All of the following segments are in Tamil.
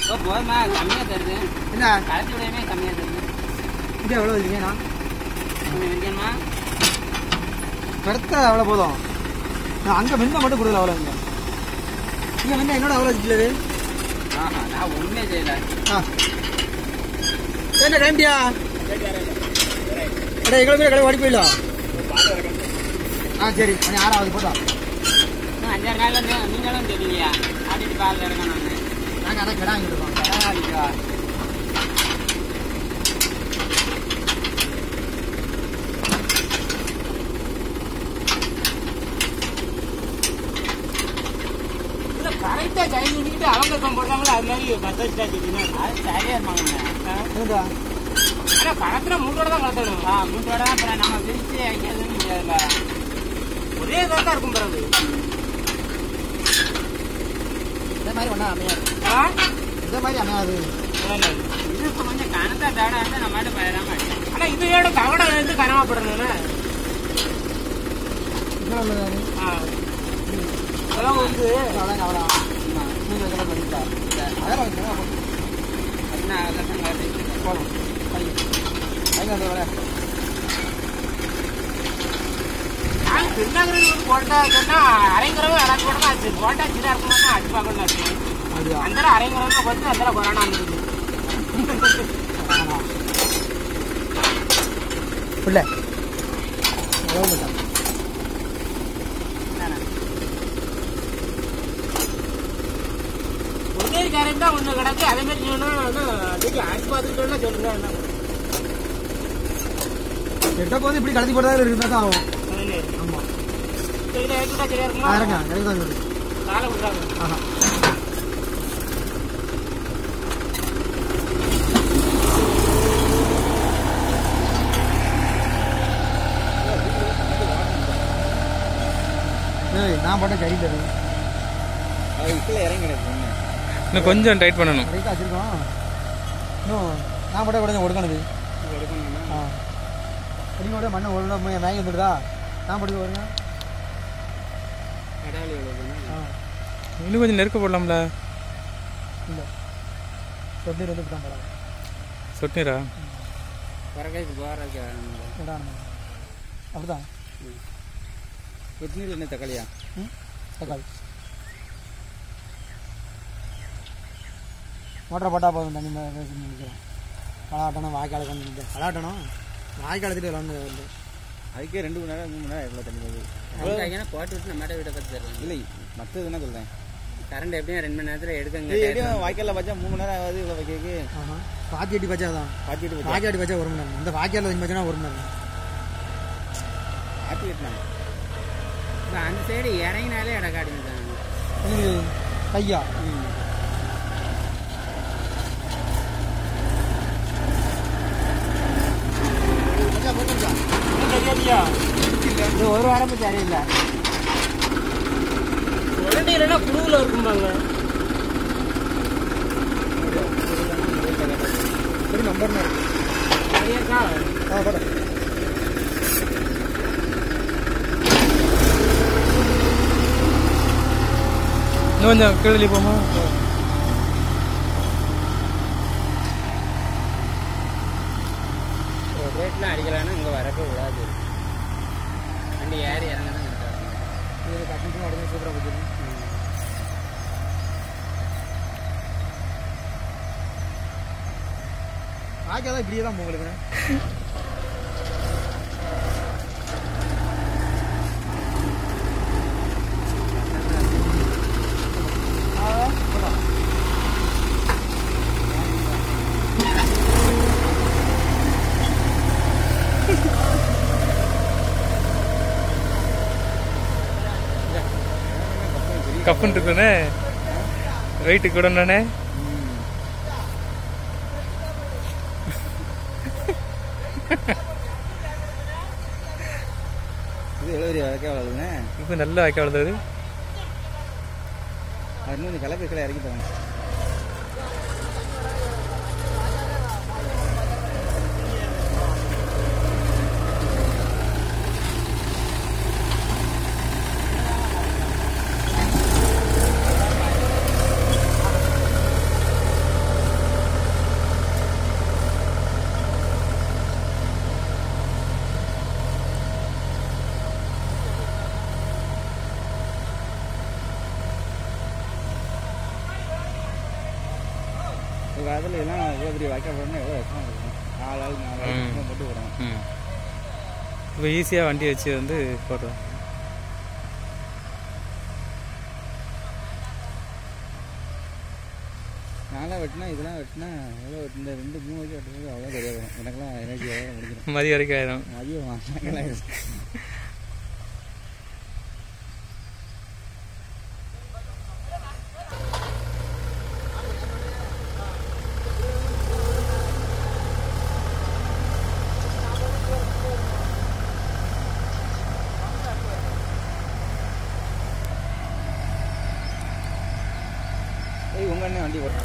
ஓ போதுமா கம்மியாக தருது என்ன கலத்தி விடையுமே கம்மியாக தருது இது எவ்வளோ இருக்கீங்கண்ணா கொஞ்சம் இருக்கேம்மா கருத்த அவ்வளோ போதும் நான் அங்கே வெண்ணெய் மட்டும் கொடுக்கல அவ்வளோ இங்கே இங்கே வெண்ணெய் என்னோட அவ்வளோ வச்சுக்கல ஆஹா நான் ஒன்றுமே செய்யலை ஆ என்ன கிளம்பியா அடே எங்களை போய் கடை ஓடி போயிடலாம் ஆ சரி மணி ஆறாவது போதா இன்னும் அஞ்சாறு நாள்ல இருந்து நீங்களும் தெரியலையா ஆட்டிட்டு பால் இருக்கேன் நான் நாங்கள் அதான் கிடா இங்கே இருக்கோம் பரவாயில்லையா கரெக்டா கை நீக்கிட்டு அவங்க இப்போ போடுறாங்களோ அது மாதிரி பத்து வச்சுட்டா சொல்லினா அது சரியா இருப்பாங்க என்னடா ஆனா பணத்துல மூட்டோட தான் கலத்தணும் ஆ மூட்டோட தான் அப்புறம் நம்ம பிரிச்சு வைக்கிறதுன்னு முடியாதுல்ல ஒரே இதாக தான் இருக்கும் பிறகு இந்த மாதிரி ஒன்றா அமையாது ஆ இந்த மாதிரி அமையாது இது இப்போ கொஞ்சம் கனத்தா தடை வந்து நம்ம மட்டும் பயிராம ஆனா இதையோட தகடை வந்து கனமாப்படுறதுன்னு இதில் உள்ளது அதெல்லாம் வந்து அவ்வளோ அவ்வளோ நூறு இதெல்லாம் பண்ணிட்டா அதெல்லாம் வைக்கணும் அப்படின்னா அதெல்லாம் காட்டு. போகணும் பையன் பையன் அந்த வர நான் திருநகரில் வந்து போட்டா சொன்னா அரைங்கிறவங்க அரைச்சு போட்டா அது போட்டா சின்ன இருக்குமா அடிச்சு பார்க்கணும் ஆச்சு. அப்படியா அந்த அரைங்கிறவங்க போட்டு அந்த கொரோனா இருந்தது பிள்ளை எவ்வளோ ஒரே கரெக்ட் தான் ஒன்று கிடக்கு அதே மாதிரி சொன்னா அதுக்கு ஆட்சி பார்த்துக்கிட்டோம்னா சொல்லுங்க என்ன எட்ட போது இப்படி கலத்தி போட்டா இருந்தால் தான் ஆகும் பண்ணுறது? ஆமாம் இதில் ஏற்றிட்டா சரியா இருக்குமா இறங்க எனக்கு தான் இருக்குது காலை விடுறாங்க ஆஹா ஏய் நான் போட்ட சரியில்லை இன்னும் கொஞ்சம் டைட் பண்ணணும் கரெக்டாக வச்சுருக்கோம் இன்னும் நான் போட்ட கொஞ்சம் ஒடுக்கணுது ஆ அடி கூட மண்ணை ஒழுங்காக போய் வாங்கி வந்துடுதா நான் போட்டு வருங்க ஆ இன்னும் கொஞ்சம் நெருக்க போடலாம்ல இல்லை சொல்லி வந்து தான் போகிறாங்க சொட்டிரா பிறகு போகிறதுக்கு இடம் அப்படிதான் கொத்தமல்லி என்ன தக்காளியா ம் தக்காளி மோட்டரை போட்டால் போதும் தண்ணி மே- மே- நினைக்கிறேன் கலாட்டணும் வாய்க்கால கொண்டு வந்து கலாட்டணும் வாய்க்காலத்துட்டு விளாண்டு வந்து அதுக்கே ரெண்டு மணி நேரம் மூணு மணி நேரம் எவ்வளோ தண்ணி வருது அதுக்காக போட்டு விட்டு நம்ம வீட்டை பற்றி தருவோம் இல்லை மற்றது என்ன சொல்கிறேன் கரண்ட் எப்படியும் ரெண்டு மணி நேரத்தில் எடுக்கங்க எப்படியும் வாய்க்காலில் வச்சா மூணு மணி நேரம் ஆகுது இவ்வளோ வைக்கிறதுக்கு ஆஹா பாத்தி அடி பச்சா தான் பாத்திட்டு வச்சா வாய்க்கால் அடி பச்சா ஒரு மணி நேரம் இந்த வாய்க்கால் தண்ணி பச்சனா ஒரு மணி நேரம் ஆட்டி கட்டினாங்க இப்போ அந்த சைடு இறங்கினாலே இடக்காடுங்க தான் என்னது கையா இது ஒரு வாரம் சரியில்லை உடனே குழுவில் இருக்கும்பாங்க சரி நம்பர் சரியாக்கா ஆ போட இன்னும் கொஞ்சம் கீழே போமா ரேட்லாம் அடிக்கலாம்னா இங்கே வரவே விடாது வண்டி ஏறி இறங்க தான் இருக்காது இது கட்டிட்டு உடனே சூப்பராக போச்சு வாய்க்கால் தான் இப்படியே தான் உங்களுக்கு கப்புன்னு இருக்குண்ணே வெயிட்டு கூடண்ணே இது எழுபது வரைக்கும் வளருதுண்ணே இப்போ நல்லா வைக்க வளர்ந்தது அது இன்னும் கொஞ்சம் கலப்பு கீழே இறக்கி தரணும் ஒரு காலத்தில் எல்லாம் இவ்வளோ பெரிய வாய்க்கால் போடணும் எவ்வளோ கஷ்டமாக இருக்கும் நாலு ஆள் நாலு ஆள் ம். சும்மா போட்டு போகிறோம் ம் இப்போ ஈஸியாக வண்டி வச்சு வந்து போடுறோம் நான்லாம் வெட்டினா இதெல்லாம் வெட்டினா எவ்வளோ இந்த ரெண்டு மூணு வரைக்கும் வெட்டுறது அவ்வளோ சரியாக வரும் எனக்கெல்லாம் எனர்ஜி எவ்வளோ முடிஞ்சிடும் மதிய வரைக்கும் ஆயிரும் மதியம் வாங்கலாம் ஏய் உங்க அண்ணன் வண்டி ஓட்டு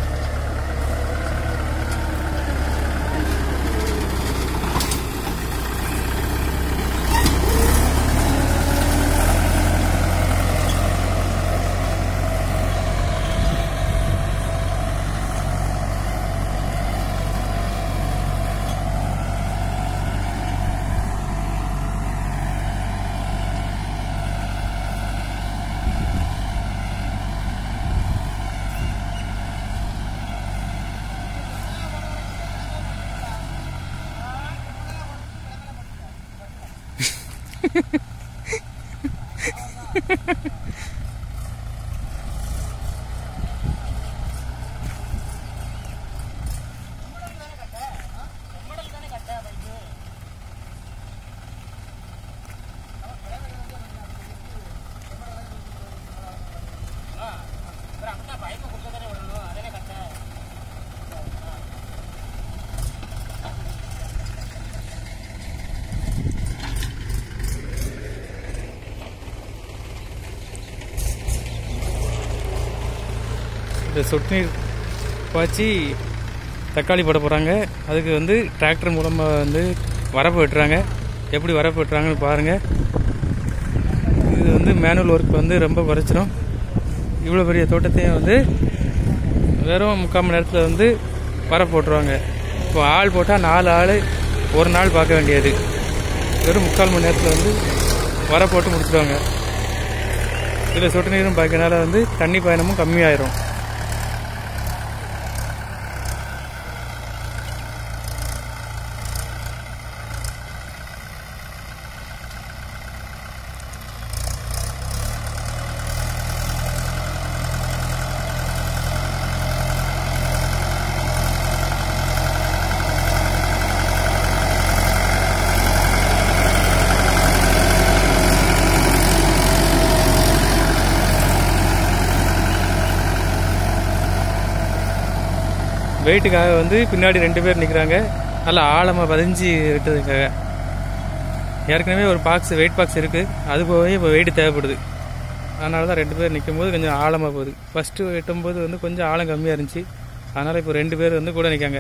இந்த சொட்டு நீர் பாய்ச்சி தக்காளி போட போகிறாங்க அதுக்கு வந்து டிராக்டர் மூலமாக வந்து வரப்பு வெட்டுறாங்க எப்படி வரப்பு வெட்டுறாங்கன்னு பாருங்கள் இது வந்து மேனுவல் ஒர்க் வந்து ரொம்ப குறைச்சிரும் இவ்வளோ பெரிய தோட்டத்தையும் வந்து வெறும் முக்கால் மணி நேரத்தில் வந்து வரப்பு போட்டுருவாங்க இப்போ ஆள் போட்டால் நாலு ஆள் ஒரு நாள் பார்க்க வேண்டியது வெறும் முக்கால் மணி நேரத்தில் வந்து வர போட்டு முடிச்சிடுவாங்க இதில் சொட்டு நீரும் பாய்க்கனால வந்து தண்ணி பயணமும் கம்மியாயிரும் வெயிட்டுக்காக வந்து பின்னாடி ரெண்டு பேர் நிற்கிறாங்க நல்லா ஆழமாக பதிஞ்சு விட்டதுக்காக ஏற்கனவே ஒரு பாக்ஸ் வெயிட் பாக்ஸ் இருக்குது அது போகவே இப்போ வெயிட் தேவைப்படுது அதனால தான் ரெண்டு பேர் நிற்கும் போது கொஞ்சம் ஆழமாக போகுது ஃபஸ்ட்டு வெட்டும்போது வந்து கொஞ்சம் ஆழம் கம்மியாக இருந்துச்சு அதனால் இப்போ ரெண்டு பேர் வந்து கூட நிற்காங்க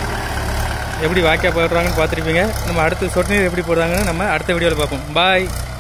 எப்படி வாக்கியா போடுறாங்கன்னு பார்த்துருப்பீங்க நம்ம அடுத்து சொட்டு நீர் எப்படி போடுறாங்கன்னு நம்ம அடுத்த வீடியோவில் பார்ப்போம் பாய்